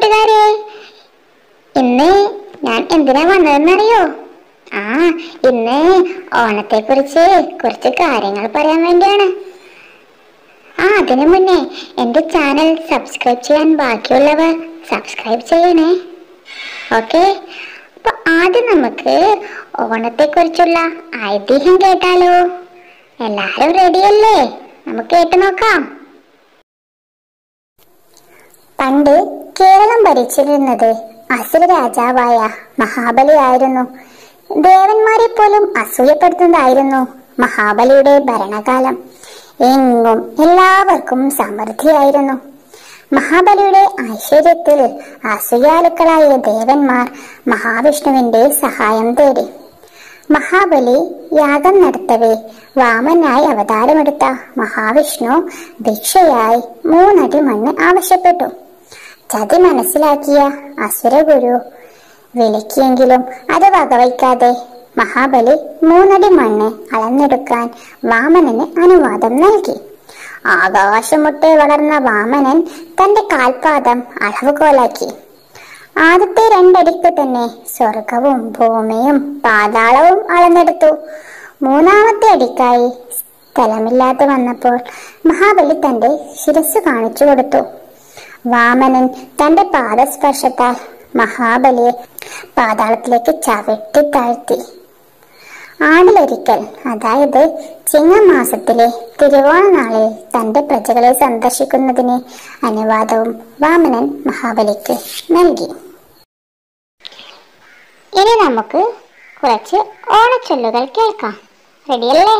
കൂട്ടുകാരെ ഇന്ന് ഞാൻ എന്തിനാ വന്നതെന്നറിയോ ആ ഇന്ന് ഓണത്തെ കുറിച്ച് കുറച്ച് കാര്യങ്ങൾ പറയാൻ വേണ്ടിയാണ് ആ അതിനു മുന്നേ എന്റെ ചാനൽ സബ്സ്ക്രൈബ് ചെയ്യാൻ ബാക്കിയുള്ളവർ സബ്സ്ക്രൈബ് ചെയ്യണേ ഓക്കെ അപ്പൊ ആദ്യം നമുക്ക് ഓണത്തെ കുറിച്ചുള്ള ഐതിഹ്യം കേട്ടാലോ എല്ലാരും റെഡിയല്ലേ നമുക്ക് കേട്ട് നോക്കാം പണ്ട് കേരളം ഭരിച്ചിരുന്നത് അസുര രാജാവായ മഹാബലി ആയിരുന്നു ദേവന്മാരെ പോലും അസൂയപ്പെടുത്തുന്നതായിരുന്നു മഹാബലിയുടെ ഭരണകാലം എങ്ങും എല്ലാവർക്കും സമൃദ്ധിയായിരുന്നു മഹാബലിയുടെ ഐശ്വര്യത്തിൽ അസൂയാലുക്കളായ ദേവന്മാർ മഹാവിഷ്ണുവിന്റെ സഹായം തേടി മഹാബലി യാഗം നടത്തവേ വാമനായി അവതാരമെടുത്ത മഹാവിഷ്ണു ഭിക്ഷയായി മൂന്നടി മണ്ണ് ആവശ്യപ്പെട്ടു ചതി മനസ്സിലാക്കിയ അസുരഗുരു വിലക്കിയെങ്കിലും അത് വകവയ്ക്കാതെ മഹാബലി മൂന്നടി മണ്ണ് അളന്നെടുക്കാൻ വാമനന് അനുവാദം നൽകി ആകാശമുട്ടെ വളർന്ന വാമനൻ തന്റെ കാൽപാദം അളവുകോലാക്കി ആദ്യത്തെ രണ്ടടിക്ക് തന്നെ സ്വർഗവും ഭൂമിയും പാതാളവും അളന്നെടുത്തു മൂന്നാമത്തെ അടിക്കായി സ്ഥലമില്ലാതെ വന്നപ്പോൾ മഹാബലി തന്റെ ശിരസ് കാണിച്ചു കൊടുത്തു വാമനൻ തന്റെ പാദസ്പർശത്താൽ മഹാബലിയെ പാതാളത്തിലേക്ക് ചവിട്ടി താഴ്ത്തി ആണ്ടിലൊരിക്കൽ അതായത് ചിങ്ങമാസത്തിലെ തിരുവോണ നാളിൽ തന്റെ പ്രജകളെ സന്ദർശിക്കുന്നതിന് അനുവാദവും വാമനൻ മഹാബലിക്ക് നൽകി ഇനി നമുക്ക് കുറച്ച് ഓണച്ചൊല്ലുകൾ കേൾക്കാം റെഡിയല്ലേ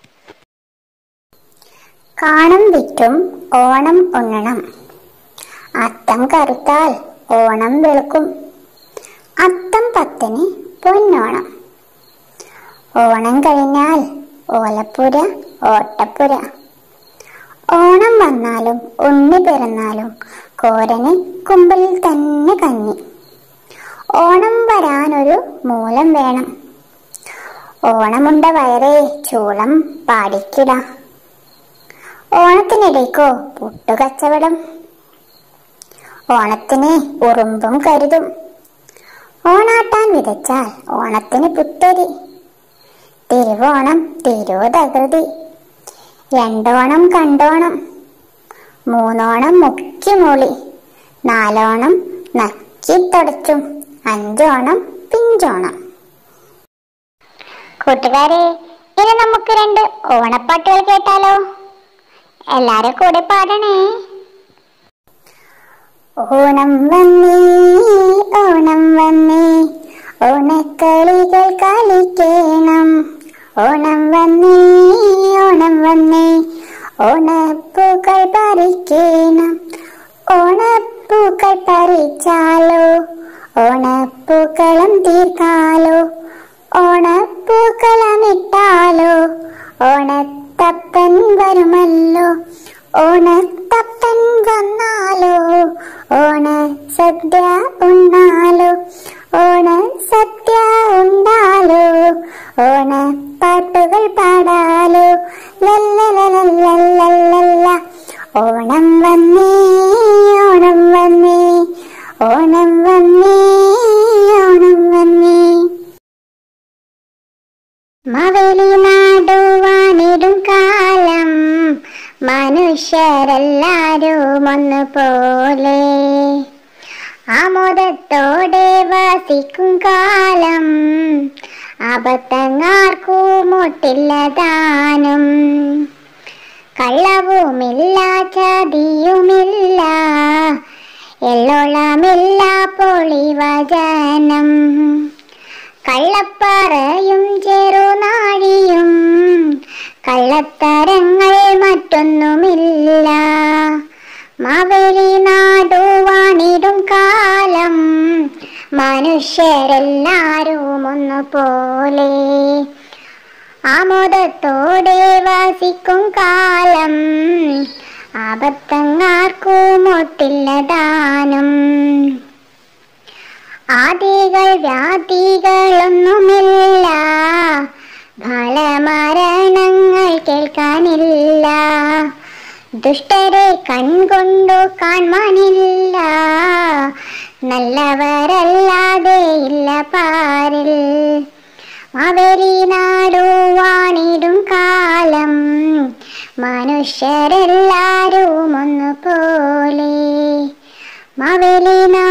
കാണം വിറ്റും ഓണം ഉണ്ണണം അത്തം കറുത്താൽ ഓണം വെളുക്കും അത്തം പത്തിന് പൊന്നോണം ഓണം കഴിഞ്ഞാൽ ഓലപ്പുര ഓട്ടപ്പുര ഓണം വന്നാലും ഉണ്ണി പിറന്നാലും കോരന് കുമ്പലിൽ തന്നെ കഞ്ഞി ഓണം വരാനൊരു മൂലം വേണം ഓണമുണ്ട വയറേ ചൂളം പാടിക്കിട ഓണത്തിനിടയ്ക്കോ പുട്ടുകച്ചവടം ഓണത്തിന് ഉറുമ്പും കരുതും ഓണാട്ടാൻ വിതച്ചാൽ ഓണത്തിന് പുത്തരി തിരുവോണം തിരുവതകൃതി രണ്ടോണം കണ്ടോണം മൂന്നോണം മുക്കിമൂളി നാലോണം നക്കി തുടച്ചും അഞ്ചോണം പിഞ്ചോണം കൂട്ടുകാരെ ഇനി നമുക്ക് രണ്ട് ഓണപ്പാട്ടുകൾ കേട്ടാലോ എല്ലാരും കൂടെ പാടണേ ഓണം വന്നേ ഓണം വന്നേ ഓണക്കളികൾ കളിക്കേണം ഓണം വന്നേ ഓണം വന്നേ ഓണപ്പൂക്കൾ പറിക്കേണം ഓണപ്പൂക്കൾ പറിച്ചാലോ ഓണപ്പൂക്കളം തീർക്കാലോ ഓണപ്പൂക്കളമിട്ടാലോ ഓണത്തപ്പൻ വരുമല്ലോ ഓണത്തപ്പൻ വന്നാലോ ഓണ സദ്യ ഉണ്ണാലോ ഓണ സദ്യ ഉണ്ടാലോ ഓണ പാട്ടുകൾ പാടാലോ ലല്ലലലല്ലല്ലല്ല ഓണം വന്നേ ഓണം വന്നേ ഓണം വന്നേ ഓണം വന്നേ മവേലി നാടുവാനിടും കാലം മനുഷ്യരെല്ലാരും ഒന്നുപോലെ ആമോദത്തോടെ വസിക്കും കാലം അബദ്ധങ്ങാർക്കും ഒട്ടില്ലതാനും കള്ളവുമില്ല ചതിയുമില്ല എള്ളോളമില്ല പൊളിവചനം കള്ളപ്പറയും ചെറുനാഴിയും കള്ളത്തരങ്ങൾ മറ്റൊന്നുമില്ല മാവേലി നാടുവാണിടും കാലം മനുഷ്യരെല്ലാരും ഒന്നുപോലെ ആമോദത്തോടെ വസിക്കും കാലം ആപത്തങ്ങാർക്കും ഒട്ടില്ലതാനും ആദികൾ വ്യാധികളൊന്നുമില്ല ഫലമരണങ്ങൾ കേൾക്കാനില്ല ദുഷ്ടരെ കൺകൊണ്ടു കാൺമാനില്ല നല്ലവരല്ലാതെ ഇല്ല പാരിൽ അവരി നാടു വാണിടും കാലം മനുഷ്യരെല്ലാരും ഒന്നുപോലെ മാവേലി നാ